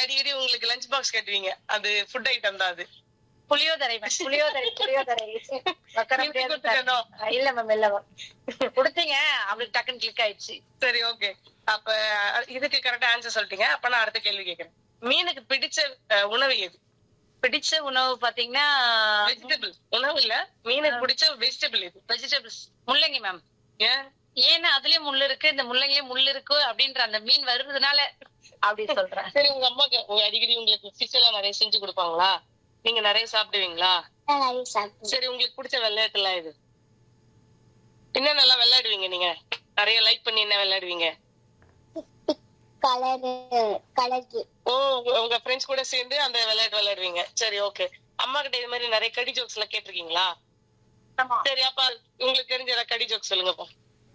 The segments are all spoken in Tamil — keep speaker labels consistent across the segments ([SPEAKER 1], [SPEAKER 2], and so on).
[SPEAKER 1] அடிக்கடி உங்களுக்கு லஞ்ச் பாக்ஸ் கட்டுவீங்க அது ஃபுட் ஐட்டம் தான் அது
[SPEAKER 2] புளியோதரை மேம் புளியோதரை புளியோதரை உட்கார
[SPEAKER 1] நீங்க
[SPEAKER 2] முடியாது
[SPEAKER 1] கொடுத்துட்டேனோ?
[SPEAKER 2] sir. இல்ல மேம் இல்ல மேம் கொடுத்தீங்க அவளுக்கு டக்குன்னு கிளிக் ஆயிடுச்சு
[SPEAKER 1] சரி ஓகே அப்ப இதுக்கு கரெக்டா ஆன்சர் சொல்லிட்டீங்க அப்ப நான் அடுத்த கேள்வி கேக்குறேன் மீனுக்கு பிடிச்ச அஹ், உணவு எது
[SPEAKER 2] பிடிச்ச உணவு பாத்தீங்கன்னா
[SPEAKER 1] வெஜிடபிள் உணவு இல்ல மீனுக்கு பிடிச்ச வெஜிடபிள் எது
[SPEAKER 2] வெஜிடபிள்ஸ் முள்ளங்கி மேம்
[SPEAKER 1] ஏன்
[SPEAKER 2] ஏன்னா அதுலயும் முள்ளு இருக்கு இந்த முள்ளங்கிலயும் முள்ளு இருக்கு அப்படின்ற அந்த மீன் வருதுனால அப்படி சொல்றேன்
[SPEAKER 1] சரி உங்க அம்மாக்கு உங்க அடிக்கடி உங்களுக்கு ஃபிஷ் எல்லாம் நிறைய செஞ்சு கொடுப்பாங்களா நீங்க நிறைய சாப்பிடுவீங்களா
[SPEAKER 3] நான் நிறைய சாப்பிடுவேன்
[SPEAKER 1] சரி உங்களுக்கு பிடிச்ச விளையாட்டு எல்லாம் இது என்ன நல்லா விளையாடுவீங்க நீங்க நிறைய லைக் பண்ணி என்ன விளையாடுவீங்க
[SPEAKER 3] கலரு கலருக்கு
[SPEAKER 1] ஓ உங்க- உங்க ஃப்ரெண்ட்ஸ் கூட சேர்ந்து அந்த விளையாட்டு விளையாடுவீங்க சரி ஓகே அம்மா கிட்ட இது மாதிரி நிறைய கடி ஜோக்ஸ் எல்லாம் கேட்டிருக்கீங்களா சரி அப்ப உங்களுக்கு தெரிஞ்ச ஏதாவது கடி ஜோக் சொல்லுங்கப்பா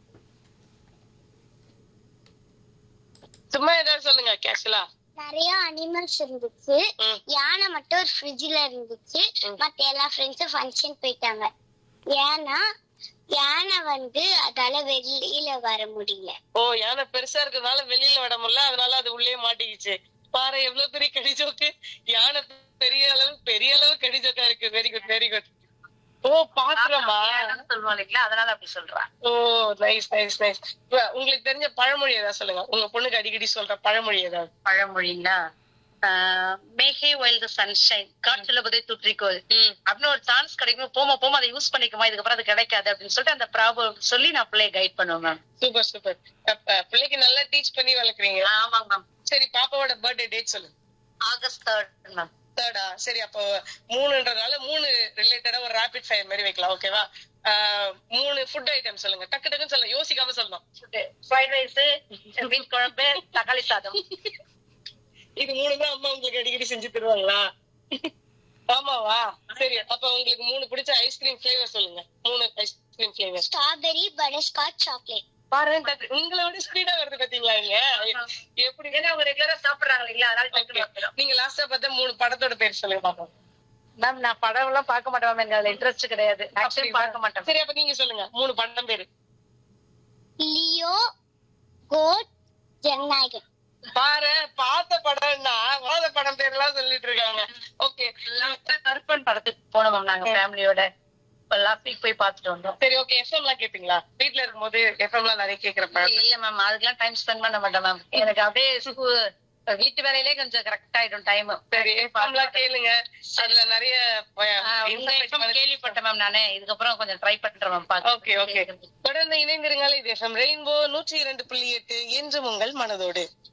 [SPEAKER 1] சும்மா ஏதாவது சொல்லுங்க கேஷுவலா
[SPEAKER 3] நிறைய அனிமல்ஸ் இருந்துச்சு
[SPEAKER 1] ம்.
[SPEAKER 3] யானை மட்டும் ஒரு ஃப்ரிட்ஜ்ல இருந்துச்சு
[SPEAKER 1] ம்.
[SPEAKER 3] மத்த எல்லா ஃப்ரெண்ட்ஸும் ஃபங்க்ஷன் போயிட்டாங்க ஏன்னா யானை வந்து அதால வெளியில வர முடியல
[SPEAKER 1] ஓ யானை பெருசா இருக்கிறதுனால வெளியில விட முடியல அதனால அது உள்ளே மாட்டிக்கிச்சு பாரு எவ்வளவு பெரிய கடி ஜோக்கு யானை பெரிய அளவு பெரிய அளவு கடி ஜோக்கா இருக்கு வெரி குட் வெரி குட் ஓ பாக்குறமா
[SPEAKER 2] சொல்லுவோம் இல்லைங்களா அதனால அப்படி சொல்றேன்
[SPEAKER 1] ஓ நைஸ் நைஸ் நைஸ் உங்களுக்கு தெரிஞ்ச பழமொழி ஏதாவது சொல்லுங்க உங்க பொண்ணுக்கு அடிக்கடி சொல்ற பழமொழி ஏதாவது
[SPEAKER 2] பழமொழிங்களா மேகே வைல் த சன்ஷைன் காற்றுல புதை துற்றிக்கோள்
[SPEAKER 1] ம்
[SPEAKER 2] அப்படின்னு ஒரு சான்ஸ் கிடைக்கும் போமா போமா அதை யூஸ் பண்ணிக்குமா இதுக்கப்புறம் அது கிடைக்காது அப்படின்னு சொல்லிட்டு அந்த ப்ராப்ளம் சொல்லி நான் பிள்ளைய கைட் பண்ணுவேன் மேம்
[SPEAKER 1] சூப்பர் சூப்பர் அப்ப பிள்ளைக்கு நல்லா டீச் பண்ணி வளர்க்குறீங்க
[SPEAKER 2] ஆமாங்க மேம்
[SPEAKER 1] சரி பாப்பாவோட பர்த்டே டேட் சொல்லுங்க
[SPEAKER 2] ஆகஸ்ட் தேர்ட் மேம்
[SPEAKER 1] தேர்டா சரி அப்போ மூணுன்றதால மூணு ரிலேட்டடா ஒரு ரேபிட் ஃபயர் மாதிரி வைக்கலாம் ஓகேவா மூணு ஃபுட் ஐட்டம் சொல்லுங்க டக்கு டக்குன்னு சொல்லுங்க யோசிக்காம சொல்லணும்
[SPEAKER 2] ஃப்ரைட் ரைஸ் மீன் குழம்பு தக்காளி சாதம்
[SPEAKER 1] இது மூணு தான் அம்மா உங்களுக்கு அடிக்கடி செஞ்சு தருவாங்களா ஆமாவா சரி அப்ப உங்களுக்கு மூணு பிடிச்ச ஐஸ்கிரீம் ஃபிளேவர் சொல்லுங்க மூணு ice cream flavour
[SPEAKER 3] strawberry butterscotch chocolate
[SPEAKER 1] பாரு டக்கு- உங்களை விட ஸ்பீடா வருது பாத்தீங்களா இங்க எப்படி
[SPEAKER 2] ஏன்னா அவங்க ரெகுலரா சாப்பிடுறாங்க இல்லைங்களா அதனால டக்குனு வந்துரும்.
[SPEAKER 1] நீங்க லாஸ்டா பார்த்த மூணு படத்தோட பேர் சொல்லுங்க பாப்போம்
[SPEAKER 2] மேம் நான் படம் எல்லாம் பார்க்க மாட்டேன் மேம் எனக்கு அதுல இன்ட்ரெஸ்ட் கிடையாது ஆக்சுவலி பார்க்க மாட்டேன்
[SPEAKER 1] சரி அப்ப நீங்க சொல்லுங்க மூணு படம் பேரு
[SPEAKER 3] லியோ கோட் ஜனநாயகன்
[SPEAKER 1] பாரு பார்த்த படம்னா வாத படம் பேர்லாம் சொல்லிட்டு இருக்காங்க ஓகே
[SPEAKER 2] லாஸ்டா கருப்பன் படத்துக்கு போனோம் மேம் நாங்க ஃபேமிலியோட லாஸ்ட் வீக் போய் பார்த்துட்டு வந்தோம்
[SPEAKER 1] சரி ஓகே எஃப்எம் எல்லாம் கேப்பீங்களா வீட்ல இருக்கும்போது எஃப்எம் எல்லாம் நிறைய கேக்குற பழக்கம்
[SPEAKER 2] இல்ல மேம் அதுக்கெல்லாம் டைம் ஸ்பெண்ட் பண்ண மாட்டேன் மேம் எனக்கு அப்படியே ஸ்கூல் வீட்டு வேலையிலே கொஞ்சம் கரெக்ட் ஆயிடும் டைம்
[SPEAKER 1] சரி எஃப்எம் எல்லாம் கேளுங்க அதுல நிறைய
[SPEAKER 2] உங்க FM கேள்விப்பட்டேன் மேம் நானு இதுக்கப்புறம் கொஞ்சம் ட்ரை பண்றேன் மேம்
[SPEAKER 1] ஓகே ஓகே தொடர்ந்து இணைந்திருங்கள் இது எஃப்எம் ரெயின்போ நூற்றி இரண்டு புள்ளி எட்டு என்றும் உங்கள் மனதோடு